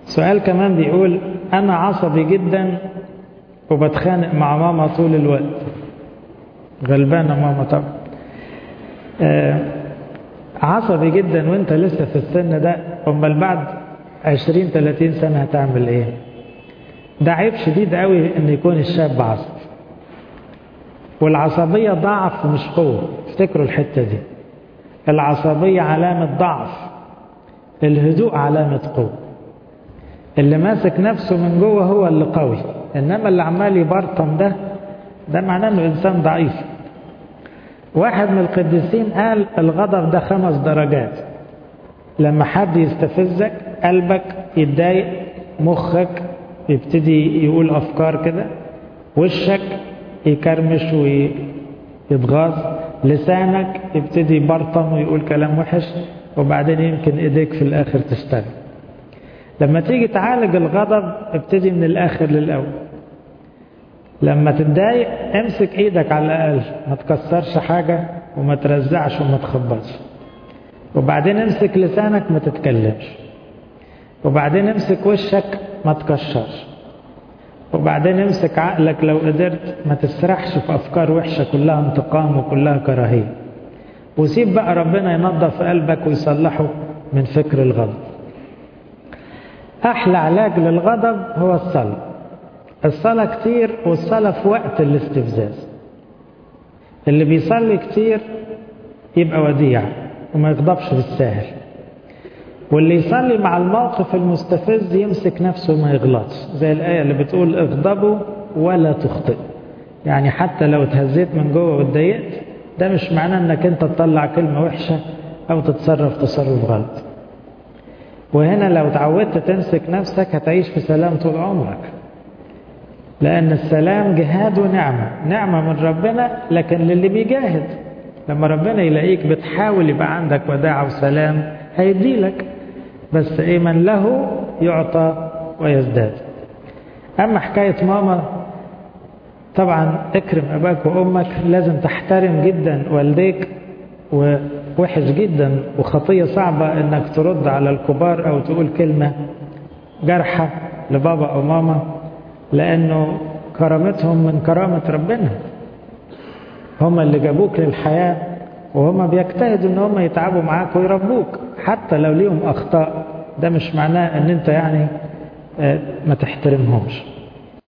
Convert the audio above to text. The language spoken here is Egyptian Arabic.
سؤال كمان بيقول أنا عصبي جدا وبتخانق مع ماما طول الوقت غلبانة ماما طبعا آه عصبي جدا وانت لسه في السن ده امال بعد 20 30 سنة هتعمل ايه ده عيب شديد قوي ان يكون الشاب عصبي والعصبية ضعف مش قوة افتكروا الحتة دي العصبية علامة ضعف الهدوء علامة قوة اللي ماسك نفسه من جوه هو اللي قوي انما اللي عمال يبرطم ده ده معناه انه انسان ضعيف واحد من القديسين قال الغضب ده خمس درجات لما حد يستفزك قلبك يتضايق مخك يبتدي يقول افكار كده وشك يكرمش ويتغاظ لسانك يبتدي يبرطم ويقول كلام وحش وبعدين يمكن ايديك في الاخر تشتغل لما تيجي تعالج الغضب ابتدي من الاخر للاول لما تتضايق امسك ايدك على الاقل ما تكسرش حاجة وما ترزعش وما تخبطش وبعدين امسك لسانك ما تتكلمش وبعدين امسك وشك ما تكشرش وبعدين امسك عقلك لو قدرت ما تسرحش في افكار وحشة كلها انتقام وكلها كراهية وسيب بقى ربنا ينظف قلبك ويصلحه من فكر الغضب احلى علاج للغضب هو الصلاه الصلاة كتير والصلاة في وقت الاستفزاز اللي بيصلي كتير يبقى وديع وما يغضبش بالساهل واللي يصلي مع الموقف المستفز يمسك نفسه وما يغلطش زي الآية اللي بتقول اغضبوا ولا تخطئ يعني حتى لو اتهزيت من جوه واتضايقت ده مش معناه انك انت تطلع كلمة وحشة او تتصرف تصرف غلط وهنا لو تعودت تمسك نفسك هتعيش في سلام طول عمرك لأن السلام جهاد ونعمة نعمة من ربنا لكن للي بيجاهد لما ربنا يلاقيك بتحاول يبقى عندك وداعة وسلام هيديلك بس إيه من له يعطى ويزداد أما حكاية ماما طبعا اكرم أباك وأمك لازم تحترم جدا والديك ووحش جدا وخطية صعبة انك ترد على الكبار او تقول كلمة جرحة لبابا او ماما لأنه كرامتهم من كرامة ربنا هم اللي جابوك للحياة وهم بيجتهدوا ان هم يتعبوا معاك ويربوك حتى لو ليهم أخطاء ده مش معناه ان انت يعني ما تحترمهمش